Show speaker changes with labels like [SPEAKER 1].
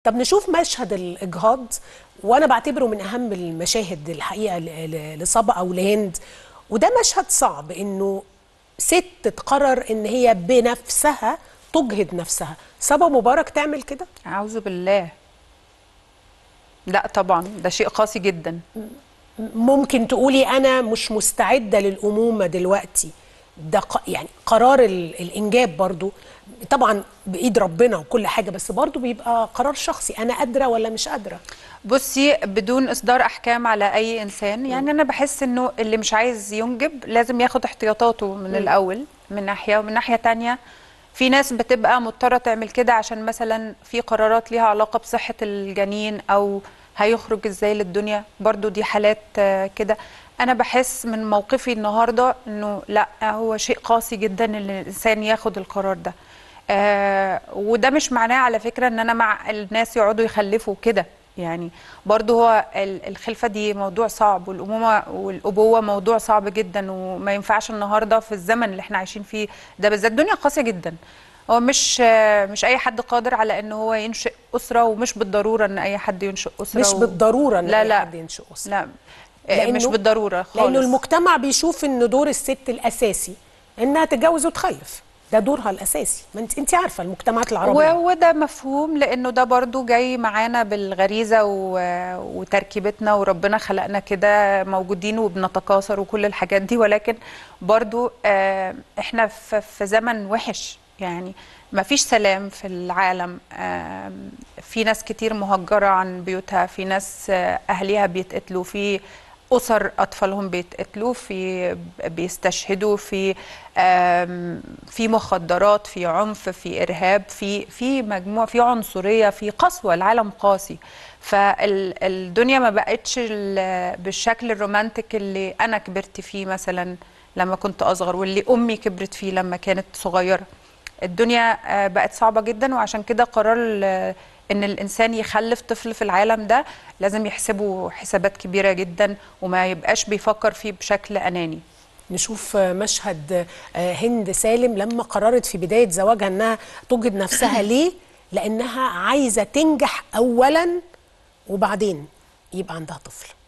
[SPEAKER 1] طب نشوف مشهد الإجهاض وأنا بعتبره من أهم المشاهد الحقيقة ل- ل- لصبا أو لهند وده مشهد صعب إنه ست تقرر إن هي بنفسها تجهض نفسها صبا مبارك تعمل كده
[SPEAKER 2] أعوذ بالله لا طبعا ده شيء قاسي جدا
[SPEAKER 1] ممكن تقولي أنا مش مستعدة للأمومة دلوقتي ده ق- يعني قرار ال- الإنجاب برضو طبعا بإيد ربنا وكل حاجة بس برضو بيبقى قرار شخصي أنا قادرة ولا مش قادرة
[SPEAKER 2] بصي بدون اصدار احكام على اي انسان يعني انا بحس انه اللي مش عايز ينجب لازم ياخد احتياطاته من الاول من ناحيه ومن ناحيه تانية في ناس بتبقى مضطره تعمل كده عشان مثلا في قرارات ليها علاقه بصحه الجنين او هيخرج ازاي للدنيا برضو دي حالات آه، كده انا بحس من موقفي النهارده انه لا هو شيء قاسي جدا ان الانسان ياخد القرار ده آه وده مش معناه على فكره ان انا مع الناس يقعدوا يخلفوا كده يعني برضو هو ال- الخلفه دي موضوع صعب والامومه والابوه موضوع صعب جدا وما ينفعش النهارده في الزمن اللي احنا عايشين فيه ده بالذات الدنيا قاسيه جدا هو مش آه، مش اي حد قادر على ان هو ينشئ اسره ومش بالضروره ان اي حد ينشئ اسره
[SPEAKER 1] مش
[SPEAKER 2] و...
[SPEAKER 1] بالضرورة إن
[SPEAKER 2] لا
[SPEAKER 1] أي
[SPEAKER 2] لا
[SPEAKER 1] حد ينشئ أسرة
[SPEAKER 2] لا آه، مش
[SPEAKER 1] لأنه-
[SPEAKER 2] بالضروره خالص
[SPEAKER 1] لانه المجتمع بيشوف ان دور الست الاساسي انها تتجوز وتخلف ده دورها الاساسي ما انت انت عارفه المجتمعات العربيه
[SPEAKER 2] و- وده مفهوم لانه ده برضو جاي معانا بالغريزه و... وتركيبتنا وربنا خلقنا كده موجودين وبنتكاثر وكل الحاجات دي ولكن برضو آه، احنا في في زمن وحش يعني ما فيش سلام في العالم آم، في ناس كتير مهجرة عن بيوتها في ناس آه، أهليها بيتقتلوا في أسر أطفالهم بيتقتلوا في بيستشهدوا في آم، في مخدرات في عنف في إرهاب في في مجموع في عنصرية في قسوة العالم قاسي فالدنيا ما بقتش ال- بالشكل الرومانتك اللي أنا كبرت فيه مثلا لما كنت أصغر واللي أمي كبرت فيه لما كانت صغيرة الدنيا آه، بقت صعبة جدا وعشان كده قرار ال- ان الانسان يخلف طفل في العالم ده لازم يحسبه حسابات كبيرة جدا وما يبقاش بيفكر فيه بشكل اناني
[SPEAKER 1] نشوف مشهد آه، هند سالم لما قررت في بدايه زواجها انها تجهض نفسها ليه لانها عايزه تنجح اولا وبعدين يبقى عندها طفل